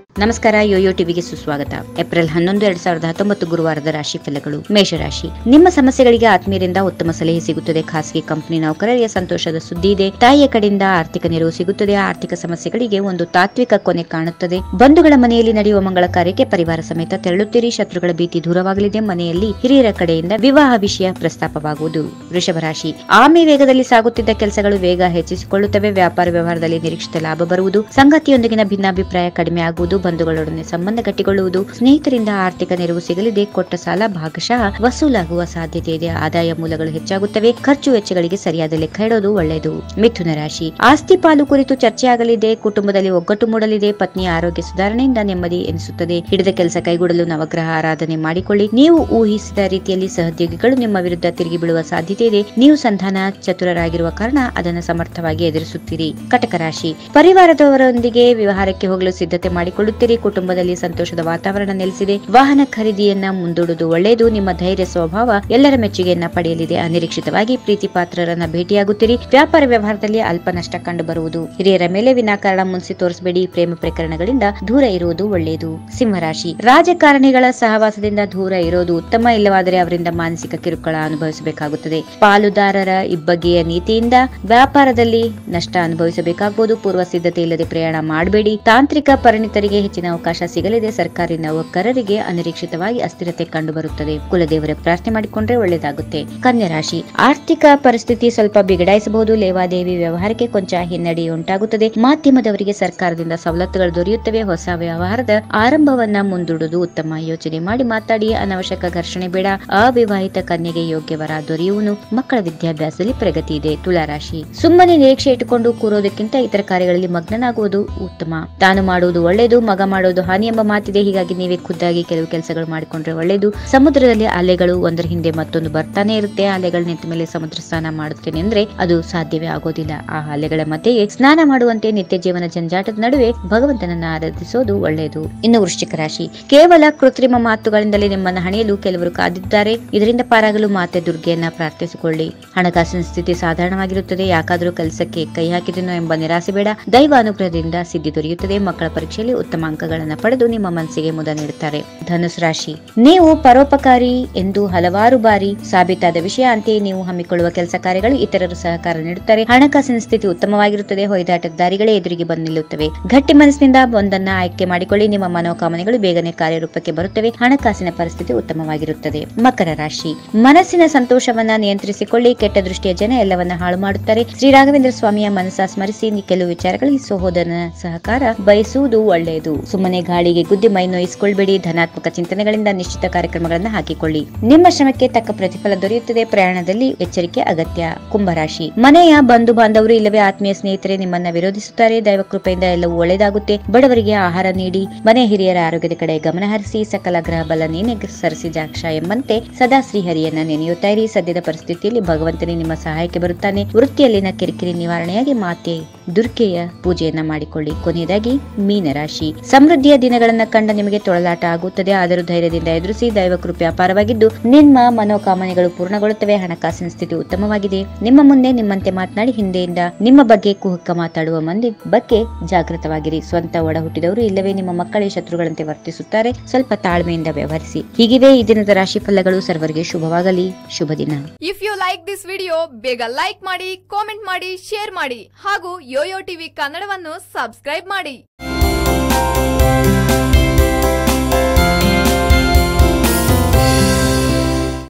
ನಮಸ್ಕಾರ ಯೋಯೋ ಟಿವಿಗೆ ಸುಸ್ವಾಗತ ಏಪ್ರಿಲ್ ಹನ್ನೊಂದು ಎರಡ್ ಸಾವಿರದ ಹತ್ತೊಂಬತ್ತು ಗುರುವಾರದ ರಾಶಿ ಫಲಗಳು ಮೇಷರಾಶಿ ನಿಮ್ಮ ಸಮಸ್ಯೆಗಳಿಗೆ ಆತ್ಮೀಯರಿಂದ ಉತ್ತಮ ಸಲಹೆ ಸಿಗುತ್ತದೆ ಖಾಸಗಿ ಕಂಪನಿ ನೌಕರರಿಗೆ ಸಂತೋಷದ ಸುದ್ದಿ ಇದೆ ತಾಯಿಯ ಕಡೆಯಿಂದ ಆರ್ಥಿಕ ನೆರವು ಸಿಗುತ್ತದೆ ಆರ್ಥಿಕ ಸಮಸ್ಯೆಗಳಿಗೆ ಒಂದು ತಾತ್ವಿಕ ಕೊನೆ ಕಾಣುತ್ತದೆ ಬಂಧುಗಳ ಮನೆಯಲ್ಲಿ ನಡೆಯುವ ಮಂಗಳ ಕಾರ್ಯಕ್ಕೆ ಪರಿವಾರ ಸಮೇತ ತೆರಳುತ್ತೀರಿ ಶತ್ರುಗಳ ಭೀತಿ ದೂರವಾಗಲಿದೆ ಮನೆಯಲ್ಲಿ ಹಿರಿಯರ ಕಡೆಯಿಂದ ವಿವಾಹ ವಿಷಯ ಪ್ರಸ್ತಾಪವಾಗುವುದು ವೃಷಭ ರಾಶಿ ಆಮೆ ವೇಗದಲ್ಲಿ ಸಾಗುತ್ತಿದ್ದ ಕೆಲಸಗಳು ವೇಗ ಹೆಚ್ಚಿಸಿಕೊಳ್ಳುತ್ತವೆ ವ್ಯಾಪಾರ ವ್ಯವಹಾರದಲ್ಲಿ ನಿರೀಕ್ಷಿತ ಲಾಭ ಬರುವುದು ಸಂಗಾತಿಯೊಂದಿಗಿನ ಭಿನ್ನಾಭಿಪ್ರಾಯ ಕಡಿಮೆ ಆಗುವುದು ಬಂಧುಗಳೊಡನೆ ಸಂಬಂಧ ಗಟ್ಟಿಗೊಳ್ಳುವುದು ಸ್ನೇಹಿತರಿಂದ ಆರ್ಥಿಕ ನೆರವು ಸಿಗಲಿದೆ ಕೊಟ್ಟ ಸಾಲ ಭಾಗಶಃ ವಸೂಲಾಗುವ ಸಾಧ್ಯತೆ ಇದೆ ಆದಾಯ ಮೂಲಗಳು ಹೆಚ್ಚಾಗುತ್ತವೆ ಖರ್ಚು ವೆಚ್ಚಗಳಿಗೆ ಸರಿಯಾದ ಲೆಕ್ಕ ಇಡೋದು ಒಳ್ಳೆಯದು ಮಿಥುನ ರಾಶಿ ಆಸ್ತಿ ಪಾಲು ಕುರಿತು ಚರ್ಚೆ ಆಗಲಿದೆ ಕುಟುಂಬದಲ್ಲಿ ಒಗ್ಗಟ್ಟು ಮೂಡಲಿದೆ ಪತ್ನಿಯ ಆರೋಗ್ಯ ಸುಧಾರಣೆಯಿಂದ ನೆಮ್ಮದಿ ಎನಿಸುತ್ತದೆ ಹಿಡಿದ ಕೆಲಸ ಕೈಗೂಡಲು ನವಗ್ರಹ ಆರಾಧನೆ ಮಾಡಿಕೊಳ್ಳಿ ನೀವು ಊಹಿಸಿದ ರೀತಿಯಲ್ಲಿ ಸಹೋದ್ಯೋಗಿಗಳು ನಿಮ್ಮ ವಿರುದ್ಧ ತಿರುಗಿ ಬೀಳುವ ಸಾಧ್ಯತೆ ಇದೆ ನೀವು ಸಂಧಾನ ಚತುರರಾಗಿರುವ ಕಾರಣ ಅದನ್ನು ಸಮರ್ಥವಾಗಿ ಎದುರಿಸುತ್ತೀರಿ ಕಟಕ ರಾಶಿ ಪರಿವಾರದವರೊಂದಿಗೆ ವ್ಯವಹಾರಕ್ಕೆ ಹೋಗಲು ಸಿದ್ಧತೆ ಮಾಡಿಕೊಳ್ಳುತ್ತೀರಿ ಕುಟುಂಬದಲ್ಲಿ ಸಂತೋಷದ ವಾತಾವರಣ ನೆಲೆಸಿದೆ ವಾಹನ ಖರೀದಿಯನ್ನ ಮುಂದೂಡುವುದು ಒಳ್ಳೆಯದು ನಿಮ್ಮ ಧೈರ್ಯ ಸ್ವಭಾವ ಎಲ್ಲರ ಮೆಚ್ಚುಗೆಯನ್ನ ಪಡೆಯಲಿದೆ ಅನಿರೀಕ್ಷಿತವಾಗಿ ಪ್ರೀತಿ ಪಾತ್ರರನ್ನ ಭೇಟಿಯಾಗುತ್ತೀರಿ ವ್ಯಾಪಾರ ವ್ಯವಹಾರದಲ್ಲಿ ಅಲ್ಪ ನಷ್ಟ ಕಂಡು ಬರುವುದು ಹಿರಿಯರ ಮೇಲೆ ವಿನಾಕಾರಣ ಮುನ್ಸಿ ತೋರಿಸಬೇಡಿ ಪ್ರೇಮ ಪ್ರಕರಣಗಳಿಂದ ದೂರ ಇರುವುದು ಒಳ್ಳೆಯದು ಸಿಂಹರಾಶಿ ರಾಜಕಾರಣಿಗಳ ಸಹವಾಸದಿಂದ ದೂರ ಇರೋದು ಉತ್ತಮ ಇಲ್ಲವಾದರೆ ಅವರಿಂದ ಮಾನಸಿಕ ಕಿರುಕುಳ ಅನುಭವಿಸಬೇಕಾಗುತ್ತದೆ ಪಾಲುದಾರರ ಇಬ್ಬಗೆಯ ನೀತಿಯಿಂದ ವ್ಯಾಪಾರದಲ್ಲಿ ನಷ್ಟ ಅನುಭವಿಸಬೇಕಾಗುವುದು ಪೂರ್ವ ಸಿದ್ಧತೆ ಇಲ್ಲದೆ ಪ್ರಯಾಣ ಮಾಡಬೇಡಿ ತಾಂತ್ರಿಕ ಪರಿಣಿತರಿಗೆ ಹೆಚ್ಚಿನ ಅವಕಾಶ ಸಿಗಲಿದೆ ಸರ್ಕಾರಿ ನೌಕರರಿಗೆ ಅನಿರೀಕ್ಷಿತವಾಗಿ ಅಸ್ಥಿರತೆ ಕಂಡುಬರುತ್ತದೆ ಕುಲದೇವರ ಪ್ರಾರ್ಥನೆ ಮಾಡಿಕೊಂಡ್ರೆ ಒಳ್ಳೆಯದಾಗುತ್ತೆ ಕನ್ಯಾ ರಾಶಿ ಆರ್ಥಿಕ ಪರಿಸ್ಥಿತಿ ಸ್ವಲ್ಪ ಬಿಗಡಾಯಿಸಬಹುದು ಲೇವಾದೇವಿ ವ್ಯವಹಾರಕ್ಕೆ ಕೊಂಚ ಹಿನ್ನಡೆ ಉಂಟಾಗುತ್ತದೆ ಮಾಧ್ಯಮದವರಿಗೆ ಸರ್ಕಾರದಿಂದ ಸವಲತ್ತುಗಳು ದೊರೆಯುತ್ತವೆ ಹೊಸ ವ್ಯವಹಾರದ ಆರಂಭವನ್ನ ಮುಂದೂಡುವುದು ಉತ್ತಮ ಯೋಚನೆ ಮಾಡಿ ಮಾತಾಡಿ ಅನವಶ್ಯಕ ಘರ್ಷಣೆ ಬೇಡ ಅವಿವಾಹಿತ ಕನ್ಯೆಗೆ ಯೋಗ್ಯವರ ದೊರೆಯುವನು ಮಕ್ಕಳ ವಿದ್ಯಾಭ್ಯಾಸದಲ್ಲಿ ಪ್ರಗತಿ ಇದೆ ತುಲಾರಾಶಿ ಸುಮ್ಮನೆ ನಿರೀಕ್ಷೆ ಇಟ್ಟುಕೊಂಡು ಕೂರೋದಕ್ಕಿಂತ ಇತರ ಕಾರ್ಯಗಳಲ್ಲಿ ಮಗ್ನನಾಗುವುದು ಉತ್ತಮ ತಾನು ಮಾಡುವುದು ಒಳ್ಳೆಯದು ಮಗ ಮಾಡುವುದು ಹಾನಿ ಎಂಬ ಮಾತಿದೆ ಹೀಗಾಗಿ ನೀವೇ ಖುದ್ದಾಗಿ ಕೆಲವು ಕೆಲಸಗಳು ಮಾಡಿಕೊಂಡ್ರೆ ಒಳ್ಳೆಯದು ಸಮುದ್ರದಲ್ಲಿ ಅಲೆಗಳು ಒಂದರ ಹಿಂದೆ ಮತ್ತೊಂದು ಬರ್ತಾನೆ ಇರುತ್ತೆ ಅಲೆಗಳು ನಿಂತ ಮೇಲೆ ಸಮುದ್ರ ಸ್ನಾನ ಮಾಡುತ್ತೇನೆ ಅಂದ್ರೆ ಅದು ಸಾಧ್ಯವೇ ಆಗೋದಿಲ್ಲ ಆ ಅಲೆಗಳ ಮಧ್ಯೆಯೇ ಸ್ನಾನ ಮಾಡುವಂತೆ ನಿತ್ಯ ಜೀವನ ಜಂಜಾಟದ ನಡುವೆ ಭಗವಂತನನ್ನ ಆರಾಧಿಸೋದು ಒಳ್ಳೆಯದು ಇನ್ನು ವೃಶ್ಚಿಕ ರಾಶಿ ಕೇವಲ ಕೃತ್ರಿಮ ಮಾತುಗಳಿಂದಲೇ ನಿಮ್ಮನ್ನ ಹಣಿಯಲು ಕೆಲವರು ಕಾದಿದ್ದಾರೆ ಇದರಿಂದ ಪಾರಾಗಲು ಮಾತೆ ದುರ್ಗೆಯನ್ನ ಪ್ರಾರ್ಥಿಸಿಕೊಳ್ಳಿ ಹಣಕಾಸಿನ ಸ್ಥಿತಿ ಸಾಧಾರಣವಾಗಿರುತ್ತದೆ ಯಾಕಾದರೂ ಕೆಲಸಕ್ಕೆ ಕೈ ಹಾಕಿದೆನೋ ಎಂಬ ನಿರಾಸೆ ಬೇಡ ದೈವ ಅನುಗ್ರಹದಿಂದ ಸಿದ್ಧಿ ದೊರೆಯುತ್ತದೆ ಮಕ್ಕಳ ಪರೀಕ್ಷೆಯಲ್ಲಿ ಉತ್ತಮ ಅಂಕಗಳನ್ನು ಪಡೆದು ನಿಮ್ಮ ಮನಸ್ಸಿಗೆ ಮುದ ನೀಡುತ್ತಾರೆ ಧನುಸ್ ರಾಶಿ ನೀವು ಪರೋಪಕಾರಿ ಎಂದು ಹಲವಾರು ಬಾರಿ ಸಾಬೀತಾದ ವಿಷಯ ಅಂತೆಯೇ ನೀವು ಹಮ್ಮಿಕೊಳ್ಳುವ ಕೆಲಸ ಕಾರ್ಯಗಳು ಇತರರು ಸಹಕಾರ ನೀಡುತ್ತಾರೆ ಹಣಕಾಸಿನ ಸ್ಥಿತಿ ಉತ್ತಮವಾಗಿರುತ್ತದೆ ಹೊಯ್ದಾಟದ ದಾರಿಗಳೇ ಎದುರಿಗೆ ಬಂದು ನಿಲ್ಲುತ್ತವೆ ಗಟ್ಟಿ ಮನಸ್ಸಿನಿಂದ ಒಂದನ್ನ ಆಯ್ಕೆ ಮಾಡಿಕೊಳ್ಳಿ ನಿಮ್ಮ ಮನೋಕಾಮನೆಗಳು ಬೇಗನೆ ಕಾರ್ಯರೂಪಕ್ಕೆ ಬರುತ್ತವೆ ಹಣಕಾಸಿನ ಪರಿಸ್ಥಿತಿ ಉತ್ತಮವಾಗಿರುತ್ತದೆ ಮಕರ ರಾಶಿ ಮನಸ್ಸಿನ ಸಂತೋಷವನ್ನ ನಿಯಂತ್ರಿಸಿಕೊಳ್ಳಿ ಕೆಟ್ಟ ದೃಷ್ಟಿಯ ಜನ ಎಲ್ಲವನ್ನ ಹಾಳು ಮಾಡುತ್ತಾರೆ ಶ್ರೀ ರಾಘವೇಂದ್ರ ಸ್ವಾಮಿಯ ಮನಸ್ಸ ಸ್ಮರಿಸಿ ನಿ- ಕೆಲವು ವಿಚಾರಗಳಲ್ಲಿ ಸಹೋದರನ ಸಹಕಾರ ಬಯಸುವುದು ಒಳ್ಳೆಯದು ಸುಮ್ಮನೆ ಗಾಳಿಗೆ ಗುದ್ದಿ ಮೈ ನೋಯಿಸಿಕೊಳ್ಬೇಡಿ ಧನಾತ್ಮಕ ಚಿಂತನೆಗಳಿಂದ ನಿಶ್ಚಿತ ಕಾರ್ಯಕ್ರಮಗಳನ್ನು ಹಾಕಿಕೊಳ್ಳಿ ನಿಮ್ಮ ಶ್ರಮಕ್ಕೆ ತಕ್ಕ ಪ್ರತಿಫಲ ದೊರೆಯುತ್ತದೆ ಪ್ರಯಾಣದಲ್ಲಿ ಎಚ್ಚರಿಕೆ ಅಗತ್ಯ ಕುಂಭರಾಶಿ ಮನೆಯ ಬಂಧು ಬಾಂಧವರು ಇಲ್ಲವೇ ಆತ್ಮೀಯ ಸ್ನೇಹಿತರೆ ನಿಮ್ಮನ್ನ ವಿರೋಧಿಸುತ್ತಾರೆ ದೈವ ಕೃಪೆಯಿಂದ ಎಲ್ಲವೂ ಒಳ್ಳೆಯದಾಗುತ್ತೆ ಬಡವರಿಗೆ ಆಹಾರ ನೀಡಿ ಮನೆ ಹಿರಿಯರ ಆರೋಗ್ಯದ ಕಡೆ ಗಮನ ಹರಿಸಿ ಸಕಲ ಗ್ರಹ ಬಲ ನೀನೆ ಸರಸಿಜಾಕ್ಷ ಎಂಬಂತೆ ಸದಾ ಶ್ರೀಹರಿಯನ್ನ ನೆನೆಯುತ್ತಾ ಇರಿ ಸದ್ಯದ ಪರಿಸ್ಥಿತಿಯಲ್ಲಿ ಭಗವಂತನೇ ನಿಮ್ಮ ಸಹಾಯಕ್ಕೆ ಬರುತ್ತಾನೆ ವೃತ್ತಿಯಲ್ಲಿನ ಕಿರಿಕಿರಿ ನಿವಾರಣೆಯಾಗಿ ಮಾತೆ ದುರ್ಗೆಯ ಪೂಜೆಯನ್ನ ಮಾಡಿಕೊಳ್ಳಿ ಕೊನೆಯದಾಗಿ ಮೀನರಾಶಿ ಸಮೃದ್ಧಿಯ ದಿನಗಳನ್ನ ಕಂಡ ನಿಮಗೆ ತೊಳಲಾಟ ಆಗುತ್ತದೆ ಆದರೂ ಧೈರ್ಯದಿಂದ ಎದುರಿಸಿ ದೈವ ಕೃಪೆ ಅಪಾರವಾಗಿದ್ದು ನಿಮ್ಮ ಮನೋಕಾಮನೆಗಳು ಪೂರ್ಣಗೊಳ್ಳುತ್ತವೆ ಹಣಕಾಸಿನ ಸ್ಥಿತಿ ಉತ್ತಮವಾಗಿದೆ ನಿಮ್ಮ ಮುಂದೆ ನಿಮ್ಮಂತೆ ಮಾತನಾಡಿ ಹಿಂದೆಯಿಂದ ನಿಮ್ಮ ಬಗ್ಗೆ ಕುಹುಕ್ಕ ಮಾತಾಡುವ ಮಂದಿ ಬಗ್ಗೆ ಜಾಗೃತವಾಗಿರಿ ಸ್ವಂತ ಒಡ ಹುಟ್ಟಿದವರು ಇಲ್ಲವೇ ನಿಮ್ಮ ಮಕ್ಕಳೇ ಶತ್ರುಗಳಂತೆ ವರ್ತಿಸುತ್ತಾರೆ ಸ್ವಲ್ಪ ತಾಳ್ಮೆಯಿಂದ ವ್ಯವಹರಿಸಿ ಹೀಗಿವೆ ಈ ದಿನದ ರಾಶಿ ಫಲಗಳು ಸರ್ವರಿಗೆ ಶುಭವಾಗಲಿ ಶುಭ ದಿನ if you like this video ಬೇಗ ಲೈಕ್ ಮಾಡಿ ಕಾಮೆಂಟ್ ಮಾಡಿ ಶೇರ್ ಮಾಡಿ ಹಾಗೂ ಯೋಯೋ ಟಿವಿ ಕನ್ನಡವನ್ನು ಸಬ್ಸ್ಕ್ರೈಬ್ ಮಾಡಿ